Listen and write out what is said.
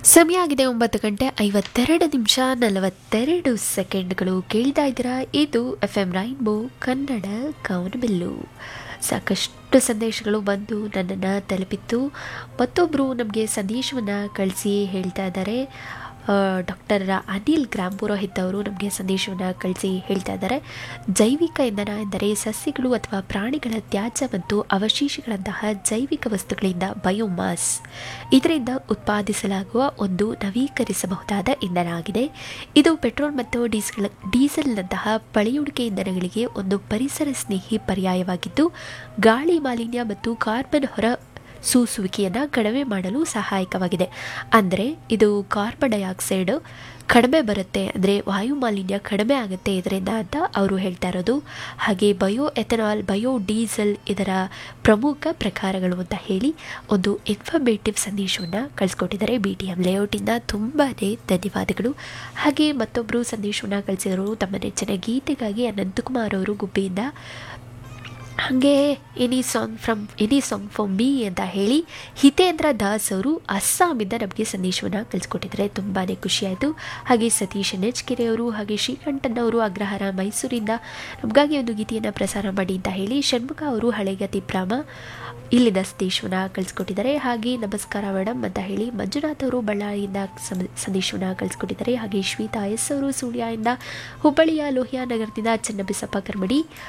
ಸಮಯ ಆಗಿದೆ ಒಂಬತ್ತು ಗಂಟೆ ಐವತ್ತೆರಡು ನಿಮಿಷ ನಲವತ್ತೆರಡು ಸೆಕೆಂಡ್ಗಳು ಕೇಳ್ತಾ ಇದ್ದೀರಾ ಇದು ಎಫ್ ಎಂ ರೈನ್ಬೋ ಕನ್ನಡ ಕವನಬಿಲ್ಲು ಸಾಕಷ್ಟು ಸಂದೇಶಗಳು ಬಂದು ನನ್ನನ್ನು ತಲುಪಿತ್ತು ಮತ್ತೊಬ್ಬರು ನಮಗೆ ಸಂದೇಶವನ್ನು ಕಳಿಸಿ ಹೇಳ್ತಾ ಇದ್ದಾರೆ ಡಾಕ್ಟರ್ ಅನಿಲ್ ಗ್ರಾಮ್ ಪುರೋಹಿತ್ ಅವರು ನಮಗೆ ಸಂದೇಶವನ್ನು ಕಳಿಸಿ ಹೇಳ್ತಾ ಇದ್ದಾರೆ ಜೈವಿಕ ಇಂಧನ ಎಂದರೆ ಸಸ್ಯಗಳು ಅಥವಾ ಪ್ರಾಣಿಗಳ ತ್ಯಾಜ್ಯ ಮತ್ತು ಅವಶೇಷಗಳಂತಹ ಜೈವಿಕ ವಸ್ತುಗಳಿಂದ ಬಯೋಮಾಸ್ ಇದರಿಂದ ಉತ್ಪಾದಿಸಲಾಗುವ ಒಂದು ನವೀಕರಿಸಬಹುದಾದ ಇಂಧನ ಆಗಿದೆ ಇದು ಪೆಟ್ರೋಲ್ ಮತ್ತು ಡೀಸೆಲ್ ಡೀಸೆಲ್ನಂತಹ ಪಳೆಯುಳಿಕೆ ಇಂಧನಗಳಿಗೆ ಒಂದು ಪರಿಸರ ಸ್ನೇಹಿ ಪರ್ಯಾಯವಾಗಿದ್ದು ಗಾಳಿ ಮಾಲಿನ್ಯ ಮತ್ತು ಕಾರ್ಬನ್ ಹೊರ ಸೂಸುವಿಕೆಯನ್ನು ಕಡಿಮೆ ಮಾಡಲು ಸಹಾಯಕವಾಗಿದೆ ಅಂದರೆ ಇದು ಕಾರ್ಬನ್ ಡೈಆಕ್ಸೈಡ್ ಕಡಿಮೆ ಬರುತ್ತೆ ಅಂದರೆ ವಾಯು ಮಾಲಿನ್ಯ ಕಡಿಮೆ ಆಗುತ್ತೆ ಇದರಿಂದ ಅಂತ ಅವರು ಹೇಳ್ತಾ ಇರೋದು ಹಾಗೆ ಬಯೋ ಎಥನಾಲ್ ಬಯೋ ಡೀಸೆಲ್ ಇದರ ಪ್ರಮುಖ ಪ್ರಕಾರಗಳು ಅಂತ ಹೇಳಿ ಒಂದು ಇನ್ಫಾರ್ಮೇಟಿವ್ ಸಂದೇಶವನ್ನು ಕಳಿಸ್ಕೊಟ್ಟಿದ್ದಾರೆ ಬಿ ಟಿ ಎಂ ಲೇಔಟಿಂದ ತುಂಬಾ ಧನ್ಯವಾದಗಳು ಹಾಗೆ ಮತ್ತೊಬ್ಬರು ಸಂದೇಶವನ್ನು ಕಳಿಸಿದರು ತಮ್ಮ ನೆಚ್ಚಿನ ಗೀತೆಗಾಗಿ ಅನಂತಕುಮಾರ್ ಅವರು ಗುಬ್ಬಿಯಿಂದ ಹಾಗೆ any song from any song for me ಅಂತ ಹೇಳಿ ಹಿತೇಂದ್ರ ದಾಸ್ ಅವರು ಅಸ್ಸಾಮಿಂದ ನಮಗೆ ಸಂದೇಶವನ್ನು ಕಳಿಸ್ಕೊಟ್ಟಿದ್ದಾರೆ ತುಂಬಾ ಖುಷಿಯಾಯಿತು ಹಾಗೆ ಸತೀಶ್ ನೆಚ್ಕೆರೆ ಅವರು ಹಾಗೆ ಶ್ರೀಕಂಠನ್ ಅವರು ಅಗ್ರಹಾರ ಮೈಸೂರಿಂದ ನಮಗಾಗಿ ಒಂದು ಗೀತೆಯನ್ನು ಪ್ರಸಾರ ಮಾಡಿ ಅಂತ ಹೇಳಿ ಷಣ್ಮುಖ ಅವರು ಹಳೆಗತಿ ಪ್ರಾಮ ಇಲ್ಲಿಂದ ಸಂದೇಶವನ್ನು ಕಳಿಸ್ಕೊಟ್ಟಿದ್ದಾರೆ ಹಾಗೆ ನಮಸ್ಕಾರ ಮೇಡಮ್ ಅಂತ ಹೇಳಿ ಮಂಜುನಾಥ್ ಅವರು ಬಳ್ಳಾರಿಯಿಂದ ಸಂದೇಶವನ್ನು ಕಳಿಸ್ಕೊಟ್ಟಿದ್ದಾರೆ ಹಾಗೆ ಶ್ವೇತಾ ಎಸ್ ಅವರು ಸುಳ್ಯದಿಂದ ಹುಬ್ಬಳ್ಳಿಯ ಲೋಹಿಯಾ ನಗರದಿಂದ ಚನ್ನಬಸಪ್ಪ ಕರ್ಮಡಿ